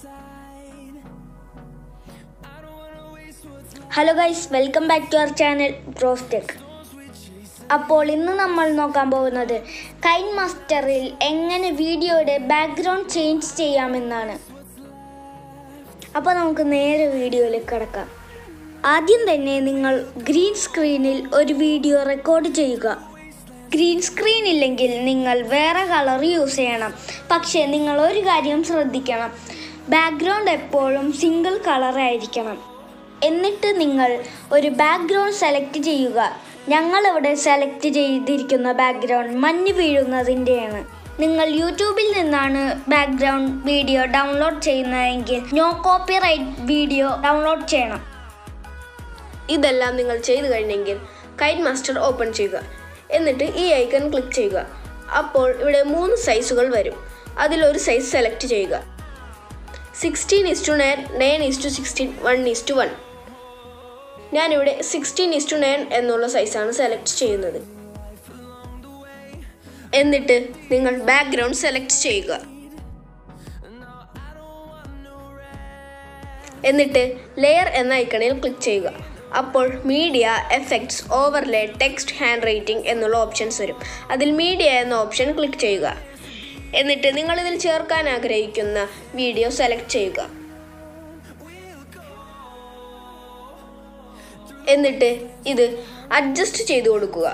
hello guys welcome back to our channel Brostech അപ്പോൾ ഇന്ന് നമ്മൾ നോക്കാൻ പോകുന്നത് കൈൻ മാസ്റ്ററിൽ എങ്ങനെ വീഡിയോയുടെ ബാക്ക്ഗ്രൗണ്ട് ചേഞ്ച് ചെയ്യാമെന്നാണ് അപ്പോൾ നമുക്ക് നേരെ വീഡിയോയിലേക്ക് കിടക്കാം ആദ്യം തന്നെ നിങ്ങൾ ഗ്രീൻ സ്ക്രീനിൽ ഒരു വീഡിയോ റെക്കോർഡ് ചെയ്യുക ഗ്രീൻ സ്ക്രീൻ ഇല്ലെങ്കിൽ നിങ്ങൾ വേറെ കളർ യൂസ് ചെയ്യണം പക്ഷേ നിങ്ങൾ ഒരു കാര്യം ശ്രദ്ധിക്കണം ബാക്ക്ഗ്രൗണ്ട് എപ്പോഴും സിംഗിൾ കളർ ആയിരിക്കണം എന്നിട്ട് നിങ്ങൾ ഒരു ബാക്ക്ഗ്രൗണ്ട് സെലക്ട് ചെയ്യുക ഞങ്ങളിവിടെ സെലക്ട് ചെയ്തിരിക്കുന്ന ബാക്ക്ഗ്രൗണ്ട് മഞ്ഞ് വീഴുന്നതിൻ്റെയാണ് നിങ്ങൾ യൂട്യൂബിൽ നിന്നാണ് ബാക്ക്ഗ്രൗണ്ട് വീഡിയോ ഡൗൺലോഡ് ചെയ്യുന്നതെങ്കിൽ നോ കോപ്പിറൈറ്റ് വീഡിയോ ഡൗൺലോഡ് ചെയ്യണം ഇതെല്ലാം നിങ്ങൾ ചെയ്തു കഴിഞ്ഞെങ്കിൽ കൈറ്റ് മാസ്റ്റർ ഓപ്പൺ ചെയ്യുക എന്നിട്ട് ഈ ഐക്കൺ ക്ലിക്ക് ചെയ്യുക അപ്പോൾ ഇവിടെ മൂന്ന് സൈസുകൾ വരും അതിലൊരു സൈസ് സെലക്ട് ചെയ്യുക sixteen is to nine nine is to sixteen one is to one ഞാനിവിടെ സിക്സ്റ്റീൻ ഇസ് ടു നയൻ എന്നുള്ള സൈസാണ് സെലക്ട് ചെയ്യുന്നത് എന്നിട്ട് നിങ്ങൾ ബാക്ക്ഗ്രൗണ്ട് സെലക്ട് ചെയ്യുക എന്നിട്ട് ലെയർ എന്ന ഐക്കണിൽ ക്ലിക്ക് ചെയ്യുക അപ്പോൾ media effects overlay text handwriting എന്നുള്ള ഓപ്ഷൻസ് വരും അതിൽ മീഡിയ എന്ന ഓപ്ഷൻ ക്ലിക്ക് ചെയ്യുക എന്നിട്ട് നിങ്ങൾ ഇതിൽ ചേർക്കാൻ ആഗ്രഹിക്കുന്ന വീഡിയോ സെലക്ട് ചെയ്യുക എന്നിട്ട് ഇത് അഡ്ജസ്റ്റ് ചെയ്തു കൊടുക്കുക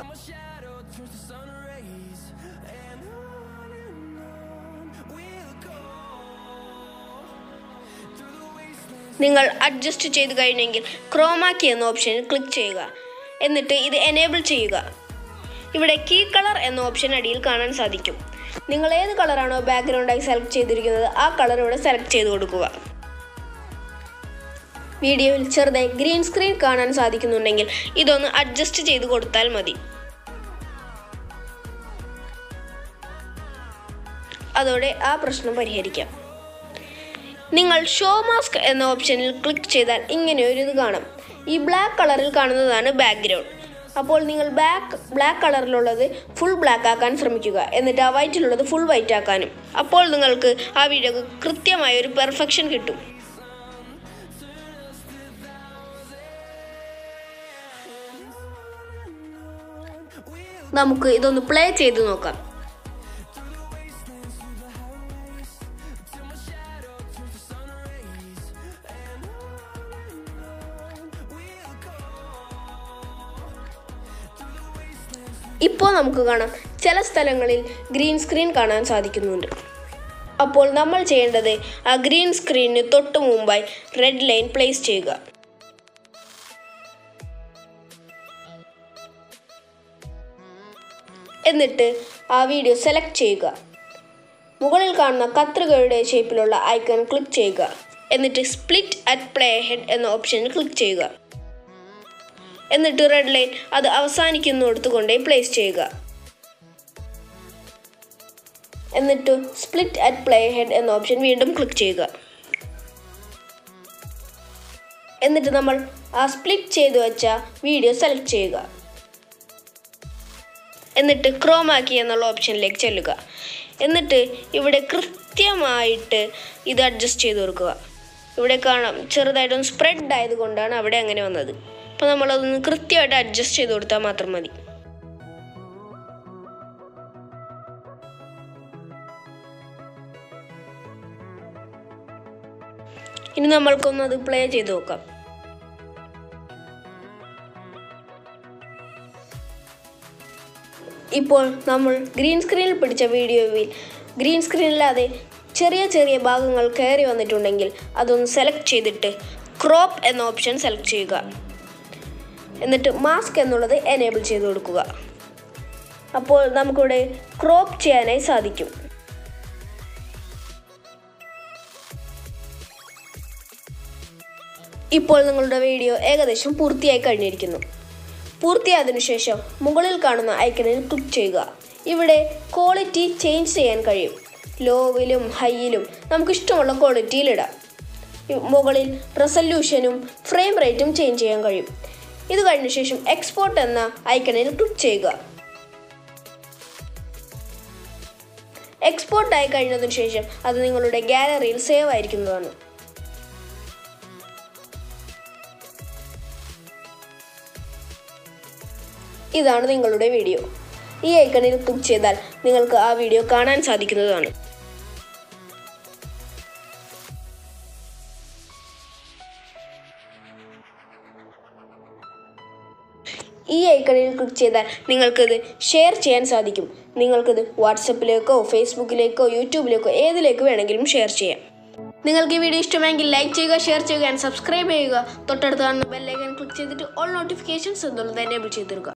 നിങ്ങൾ അഡ്ജസ്റ്റ് ചെയ്ത് കഴിഞ്ഞെങ്കിൽ ക്രോമാക്കി എന്ന ഓപ്ഷനിൽ ക്ലിക്ക് ചെയ്യുക എന്നിട്ട് ഇത് എനേബിൾ ചെയ്യുക ഇവിടെ കീ കളർ എന്ന ഓപ്ഷൻ അടിയിൽ കാണാൻ സാധിക്കും നിങ്ങൾ ഏത് കളറാണോ ബാക്ക്ഗ്രൗണ്ടായി സെലക്ട് ചെയ്തിരിക്കുന്നത് ആ കളർ ഇവിടെ സെലക്ട് ചെയ്ത് കൊടുക്കുക വീഡിയോയിൽ ചെറുതായി ഗ്രീൻ സ്ക്രീൻ കാണാൻ സാധിക്കുന്നുണ്ടെങ്കിൽ ഇതൊന്ന് അഡ്ജസ്റ്റ് ചെയ്ത് കൊടുത്താൽ മതി അതോടെ ആ പ്രശ്നം പരിഹരിക്കാം നിങ്ങൾ ഷോ മാസ്ക് എന്ന ഓപ്ഷനിൽ ക്ലിക്ക് ചെയ്താൽ ഇങ്ങനെ ഒരു ഇത് കാണാം ഈ ബ്ലാക്ക് കളറിൽ കാണുന്നതാണ് ബാക്ക്ഗ്രൗണ്ട് അപ്പോൾ നിങ്ങൾ ബ്ലാക്ക് ബ്ലാക്ക് കളറിലുള്ളത് ഫുൾ ബ്ലാക്ക് ആക്കാൻ ശ്രമിക്കുക എന്നിട്ട് ആ വൈറ്റിലുള്ളത് ഫുൾ വൈറ്റ് ആക്കാനും അപ്പോൾ നിങ്ങൾക്ക് ആ വീഡിയോക്ക് കൃത്യമായ ഒരു പെർഫെക്ഷൻ കിട്ടും നമുക്ക് ഇതൊന്ന് പ്ലേ ചെയ്ത് നോക്കാം ഇപ്പോൾ നമുക്ക് കാണാം ചില സ്ഥലങ്ങളിൽ ഗ്രീൻ സ്ക്രീൻ കാണാൻ സാധിക്കുന്നുണ്ട് അപ്പോൾ നമ്മൾ ചെയ്യേണ്ടത് ആ ഗ്രീൻ സ്ക്രീനിന് തൊട്ട് മുമ്പായി റെഡ് ലൈൻ പ്ലേസ് ചെയ്യുക എന്നിട്ട് ആ വീഡിയോ സെലക്ട് ചെയ്യുക മുകളിൽ കാണുന്ന കത്രികയുടെ ഷേപ്പിലുള്ള ഐക്കൺ ക്ലിക്ക് ചെയ്യുക എന്നിട്ട് സ്പ്ലിറ്റ് അറ്റ് പ്ലേ ഹെഡ് എന്ന ഓപ്ഷനിൽ ക്ലിക്ക് ചെയ്യുക എന്നിട്ട് റെഡ് ലൈൻ അത് അവസാനിക്കുന്നിടത്ത് കൊണ്ടേ പ്ലേസ് ചെയ്യുക എന്നിട്ട് സ്പ്ലിറ്റ് അറ്റ് പ്ലേ ഹെഡ് എന്ന ഓപ്ഷൻ വീണ്ടും ക്ലിക്ക് ചെയ്യുക എന്നിട്ട് നമ്മൾ ആ സ്പ്ലിറ്റ് ചെയ്തു വെച്ച വീഡിയോ സെലക്ട് ചെയ്യുക എന്നിട്ട് ക്രോമാക്കി എന്നുള്ള ഓപ്ഷനിലേക്ക് ചെല്ലുക എന്നിട്ട് ഇവിടെ കൃത്യമായിട്ട് ഇത് അഡ്ജസ്റ്റ് ചെയ്ത് കൊടുക്കുക ഇവിടെ കാണാം ചെറുതായിട്ടൊന്ന് സ്പ്രെഡ് ആയതുകൊണ്ടാണ് അവിടെ അങ്ങനെ വന്നത് അപ്പോൾ നമ്മളതൊന്ന് കൃത്യമായിട്ട് അഡ്ജസ്റ്റ് ചെയ്ത് കൊടുത്താൽ മാത്രം മതി ഇനി നമ്മൾക്കൊന്ന് അത് പ്ലേ ചെയ്ത് നോക്കാം ഇപ്പോൾ നമ്മൾ ഗ്രീൻ സ്ക്രീനിൽ പിടിച്ച വീഡിയോയിൽ ഗ്രീൻ സ്ക്രീനില്ലാതെ ചെറിയ ചെറിയ ഭാഗങ്ങൾ കയറി വന്നിട്ടുണ്ടെങ്കിൽ അതൊന്ന് സെലക്ട് ചെയ്തിട്ട് ക്രോപ്പ് എന്ന ഓപ്ഷൻ സെലക്ട് ചെയ്യുക എന്നിട്ട് മാസ്ക് എന്നുള്ളത് എനേബിൾ ചെയ്ത് കൊടുക്കുക അപ്പോൾ നമുക്കിവിടെ ക്രോപ്പ് ചെയ്യാനായി സാധിക്കും ഇപ്പോൾ നിങ്ങളുടെ വീഡിയോ ഏകദേശം പൂർത്തിയായി കഴിഞ്ഞിരിക്കുന്നു പൂർത്തിയായതിനു ശേഷം മുകളിൽ കാണുന്ന ഐക്കണിൽ ക്ലിക്ക് ചെയ്യുക ഇവിടെ ക്വാളിറ്റി ചേഞ്ച് ചെയ്യാൻ കഴിയും ലോവിലും ഹൈയിലും നമുക്ക് ഇഷ്ടമുള്ള ക്വാളിറ്റിയിലിടാം ഇ- മുകളിൽ റെസല്യൂഷനും ഫ്രെയിം റേറ്റും ചേഞ്ച് ചെയ്യാൻ കഴിയും ഇത് കഴിഞ്ഞ ശേഷം എക്സ്പോർട്ട് എന്ന ഐക്കണിൽ ക്ലിക്ക് ചെയ്യുക എക്സ്പോർട്ട് ആയി കഴിഞ്ഞതിന് ശേഷം അത് നിങ്ങളുടെ ഗാലറിയിൽ സേവ് ആയിരിക്കുന്നതാണ് ഇതാണ് നിങ്ങളുടെ വീഡിയോ ഈ ഐക്കണിൽ ക്ലിക്ക് ചെയ്താൽ നിങ്ങൾക്ക് ആ വീഡിയോ കാണാൻ സാധിക്കുന്നതാണ് ഈ ഐക്കണിൽ ക്ലിക്ക് ചെയ്താൽ നിങ്ങൾക്കിത് ഷെയർ ചെയ്യാൻ സാധിക്കും നിങ്ങൾക്കിത് വാട്സപ്പിലേക്കോ ഫേസ്ബുക്കിലേക്കോ യൂട്യൂബിലേക്കോ ഏതിലേക്ക് വേണമെങ്കിലും ഷെയർ ചെയ്യാം നിങ്ങൾക്ക് ഈ വീഡിയോ ഇഷ്ടമെങ്കിൽ ലൈക്ക് ചെയ്യുക ഷെയർ ചെയ്യുക ആൻഡ് സബ്സ്ക്രൈബ് ചെയ്യുക തൊട്ടടുത്ത് കാണുന്ന ബെല്ലൈക്കൻ ക്ലിക്ക് ചെയ്തിട്ട് ഓൾ നോട്ടിഫിക്കേഷൻസ് എന്നുള്ളത് എനേബിൾ ചെയ്തിരിക്കുക